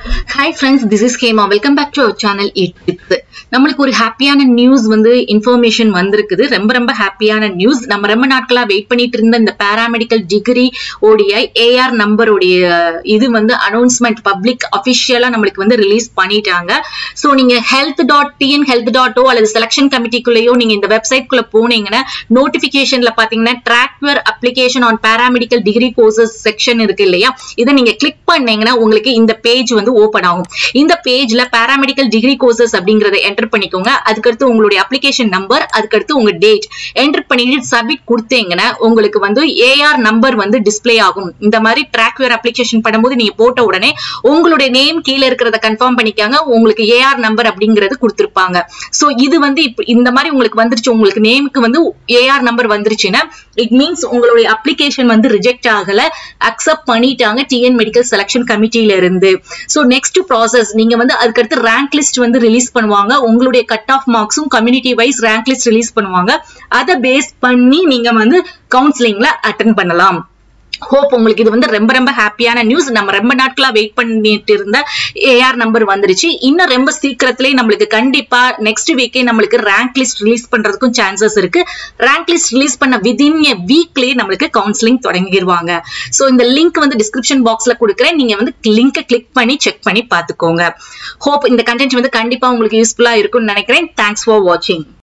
hi friends this is கேமா welcome back to our channel it நம்மளுக்கு ஒரு ஹாப்பியான நியூஸ் வந்து இன்ஃபர்மேஷன் வந்திருக்குது ரொம்ப ரொம்ப ஹாப்பியான நியூஸ் நம்ம ரொம்ப நாட்களா வெயிட் பண்ணிட்டு இருந்த இந்த பேராமெடிக்கல் டிகிரி உடைய ஏஆர் நம்பருடைய இது வந்து அனௌன்ஸ்மெண்ட் பப்ளிக் அபிஷியலா நம்மளுக்கு வந்து ரிலீஸ் பண்ணிட்டாங்க ஸோ நீங்க ஹெல்த் டாட் டிஎன் ஹெல்த் டாட்டோ அல்லது செலக்ஷன் கமிட்டிக்குள்ளேயோ நீங்க இந்த வெப்சைட் குள்ள போனீங்கன்னா நோட்டிபிகேஷன்ல பாத்தீங்கன்னா track your application on paramedical degree courses section இருக்கு இல்லையா இதை நீங்க கிளிக் பண்ணீங்கன்னா உங்களுக்கு இந்த பேஜ் வந்து ஓபன் ஆகும் இந்த பேஜ்ல பேராமெடிக்கல் டிகிரி கோர்சஸ் அப்படிங்கறத என்டர் பண்ணிக்கோங்க அதுக்கடுத்து உங்களுடைய அப்ளிகேஷன் நம்பர் அதுக்கடுத்து உங்க டேட் என்டர் பண்ணிட்டு சப்மிட் கொடுத்தீங்கன்னா உங்களுக்கு வந்து ஏஆர் நம்பர் வந்து டிஸ்ப்ளே ஆகும் இந்த மாதிரி ட்ராக் யுவர் அப்ளிகேஷன் பண்ணும்போது நீங்க போட்ட உடனே உங்களுடைய நேம் கீழே இருக்கிறத கன்ஃபார்ம் பண்ணிக்காங்க உங்களுக்கு ஏஆர் நம்பர் அப்படிங்கிறது கொடுத்திருப்பாங்க சோ இது வந்து இப்ப இந்த மாதிரி உங்களுக்கு வந்துருச்சு உங்களுக்கு நேமுக்கு வந்து ஏஆர் நம்பர் வந்துருச்சுன்னா இட் மீன்ஸ் உங்களுடைய அப்ளிகேஷன் வந்து ரிஜெக்ட் ஆகல அக்செப்ட் பண்ணிட்டாங்க டிஎன் மெடிக்கல் செலக்ஷன் கமிட்டியில இருந்து சோ நெக்ஸ்ட் ப்ராசஸ் நீங்க வந்து அதுக்கடுத்து ரேங்க் லிஸ்ட் வந்து ரிலீஸ் பண்ணுவாங்க உங்களுடைய கட் ஆஃப் மார்க்ஸும் community wise rank list release பண்ணுவாங்க அதை பேஸ் பண்ணி நீங்க வந்து கவுன்சிலிங்ல அட்டன் பண்ணலாம் ஹோப் உங்களுக்கு இது வந்து ரொம்ப ரொம்ப ஹாப்பியான நியூஸ் நம்ம ரொம்ப நாட்களா வெயிட் பண்ணிட்டு இருந்த ஏஆர் நம்பர் வந்துருச்சு இன்னும் ரொம்ப சீக்கிரத்திலே நம்மளுக்கு கண்டிப்பா நெக்ஸ்ட் வீக்கே நம்மளுக்கு ரேங்க் லிஸ்ட் ரிலீஸ் பண்றதுக்கும் சான்சஸ் இருக்கு ரேங்க் லிஸ்ட் ரிலீஸ் பண்ண விதின் எ வீக்லயே நம்மளுக்கு கவுன்சிலிங் தொடங்கிடுவாங்க ஸோ இந்த லிங்க் வந்து டிஸ்கிரிப்ஷன் பாக்ஸ்ல கொடுக்குறேன் நீங்க வந்து லிங்கை கிளிக் பண்ணி செக் பண்ணி பார்த்துக்கோங்க ஹோப் இந்த கண்டென்ட் வந்து கண்டிப்பா உங்களுக்கு யூஸ்ஃபுல்லா இருக்கும்னு நினைக்கிறேன் தேங்க்ஸ் ஃபார் வாட்சிங்